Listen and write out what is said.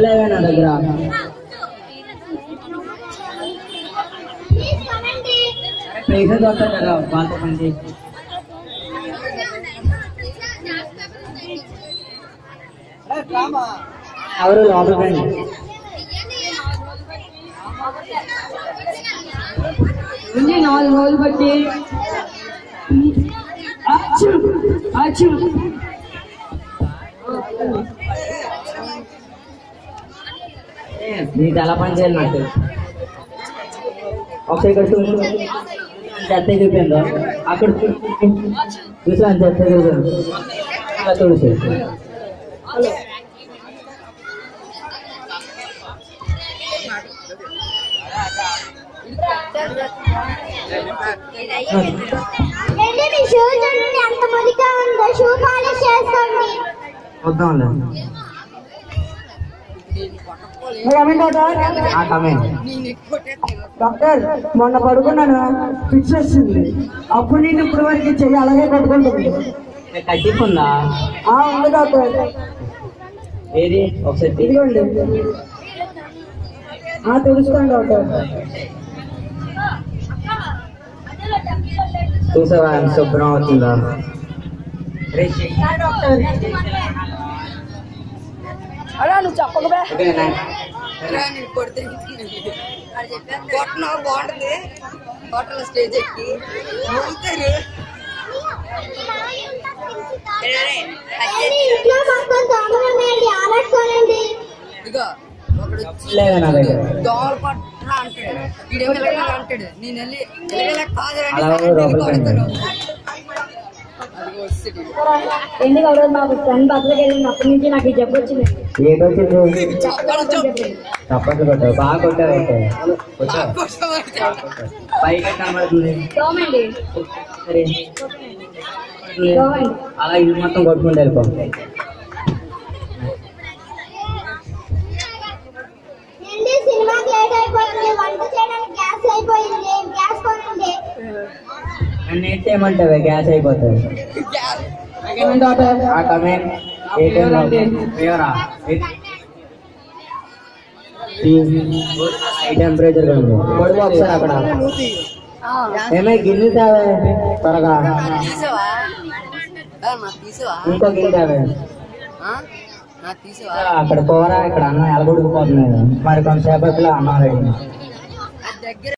లేవే నా దగ్గర ప్లేసెస్ వస్తాయి కదా వాళ్ళతో పని చేసి ఎవరు లోపల రండి ఉంది నాలుగు రోజులు బట్టి అచ్చు అచ్చు నీకు ఎలా పని చేయాలి నాకు తెలుసు. ఒకసారి ఇక్కడ చూడు చెత్త చూపిందో అక్కడ చూసాను చెత్త చూసాను అలా చూడు ఏంటి మీ షూ చూడండి ఎంత మురిగా ఉందో షూ పాలిష్ చేసుకోండి వద్దాంలే ఆ, కమెంట్ డాక్టర్ మొన్న పడుకున్నాను ఫిక్స్ వచ్చింది అప్పుడు నేను ఇప్పుడు వరకు చెయ్యి అలాగే కొట్టుకుంటుంది కట్టింపుందా ఆ ఉంది డాక్టర్ ఏది ఒకసారి తీ. ఇదిగోండి ఆ తెలుస్తాను డాక్టర్ చూసావా ఎంత శుభ్రం అవుతుందా రే, చెయ్యి. అలా నువ్వు చెప్పకబే ఓకేనా? కొట్టను బాగుంటుంది హోటల్ స్టేజ్ ఎక్కి నవ్వుతారు ఏంటి ఇంట్లో మొత్తం దోమలు ఉన్నాయండి ఆలట్టుకోనండి ఇదిగో ఒకడు వచ్చి లేవే నా దగ్గర దోమలు పట్టరా అంటాడు వీడేమో ఇలాగ అంటాడు నేను వెళ్ళి ఇలాగ కాదురండి అలా లోపలికి కొడతాను అదిగో వస్తాడు ఎందుకు ఆ రోజు మాకు ఫ్రెండ్ బర్త్డేకి వెళ్ళింది అప్పటి నుంచి నాకు ఈ జబ్బు వచ్చింది ఏదొచ్చింది చెప్పను చెప్పు తప్పదు కొట్టావు బాగా కొట్టావు అయితే కొట్టావు పైకి కనబడుతుంది దోమండి సరే దోమండి అలా ఇది మొత్తం కొట్టుకుంటూ వెళ్ళిపో ఏంటి సినిమాకి లేట్ అయిపోయింది వంట చేయడానికి గ్యాస్ అయిపోయింది గ్యాస్ కొనండి నన్ను ఏం చేయమంటావే గ్యాస్ అయిపోతుంది ఆ కమెంట్ ఫేవరా హై టెంపరేచర్ ఉంది పడుకో ఒకసారి అక్కడ ఏమై గిన్నె తావే త్వరగా తీసావా నాకు తీసావా ఇంకో గిన్నె తావే నాకు తీసావా అక్కడ కూర ఇక్కడ అన్నం ఎలగొడుకుపోతుంది మరి కొంతసేపట్లో అన్నం రెడీ అది దగ్గర